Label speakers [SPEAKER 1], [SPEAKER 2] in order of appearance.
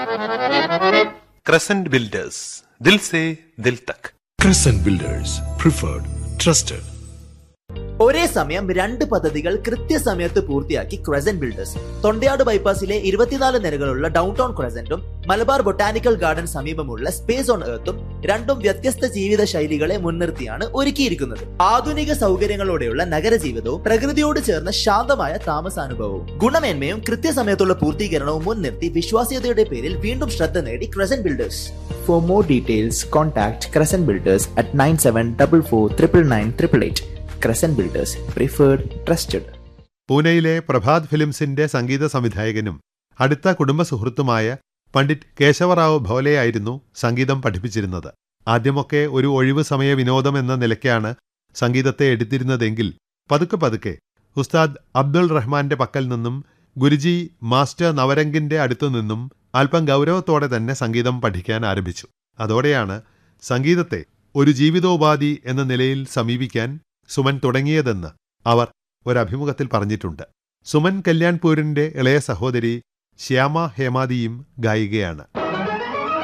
[SPEAKER 1] Crescent Builders. Dil se dil tak.
[SPEAKER 2] Crescent Builders, preferred, trusted.
[SPEAKER 3] ഒരേ സമയം രണ്ട് പദ്ധതികൾ കൃത്യസമയത്ത് പൂർത്തിയാക്കി ക്രസന്റ് ബിൽഡേഴ്സ് തൊണ്ടയാട് ബൈപ്പാസിലെ ഇരുപത്തിനാല് നിരകളുള്ള ഡൗൺ ടൗൺ ക്രസന്റും മലബാർ ബൊട്ടാനിക്കൽ ഗാർഡൻ സമീപമുള്ള സ്പേസ് ഓൺ എർത്തും രണ്ടും വ്യത്യസ്ത ജീവിത ശൈലികളെ മുൻനിർത്തിയാണ് ഒരുക്കിയിരിക്കുന്നത് ആധുനിക സൗകര്യങ്ങളോടെയുള്ള നഗരജീവിതവും പ്രകൃതിയോട് ചേർന്ന ശാന്തമായ താമസാനുഭവവും ഗുണമേന്മയും കൃത്യസമയത്തുള്ള പൂർത്തീകരണവും മുൻനിർത്തി വിശ്വാസ്യതയുടെ പേരിൽ വീണ്ടും ശ്രദ്ധ നേടി Crescent Builders for more details contact Crescent Builders at nine seven double four triple nine triple eight Crescent Builders preferred trusted
[SPEAKER 4] പൂനെയിലെ പ്രഭാത് ഫിലിംസിന്റെ സംഗീത സംവിധായകനും അടുത്ത കുടുംബ സുഹൃത്തുമായ പണ്ഡിറ്റ് കേശവറാവ് ഭോലെയായിരുന്നു സംഗീതം പഠിപ്പിച്ചിരുന്നത് ആദ്യമൊക്കെ ഒരു ഒഴിവു സമയ വിനോദം എന്ന നിലയ്ക്കാണ് സംഗീതത്തെ എടുത്തിരുന്നതെങ്കിൽ പതുക്കെ പതുക്കെ ഉസ്താദ് അബ്ദുൾ റഹ്മാന്റെ പക്കൽ നിന്നും ഗുരുജി മാസ്റ്റർ നവരംഗിന്റെ അടുത്തു നിന്നും അല്പം ഗൗരവത്തോടെ തന്നെ സംഗീതം പഠിക്കാൻ ആരംഭിച്ചു അതോടെയാണ് സംഗീതത്തെ ഒരു ജീവിതോപാധി എന്ന നിലയിൽ സമീപിക്കാൻ സുമൻ തുടങ്ങിയതെന്ന് അവർ ഒരഭിമുഖത്തിൽ പറഞ്ഞിട്ടുണ്ട് സുമൻ കല്യാൺപൂരിന്റെ ഇളയ സഹോദരി ശ്യാമ ഹേമാദിയും ഗായികയാണ്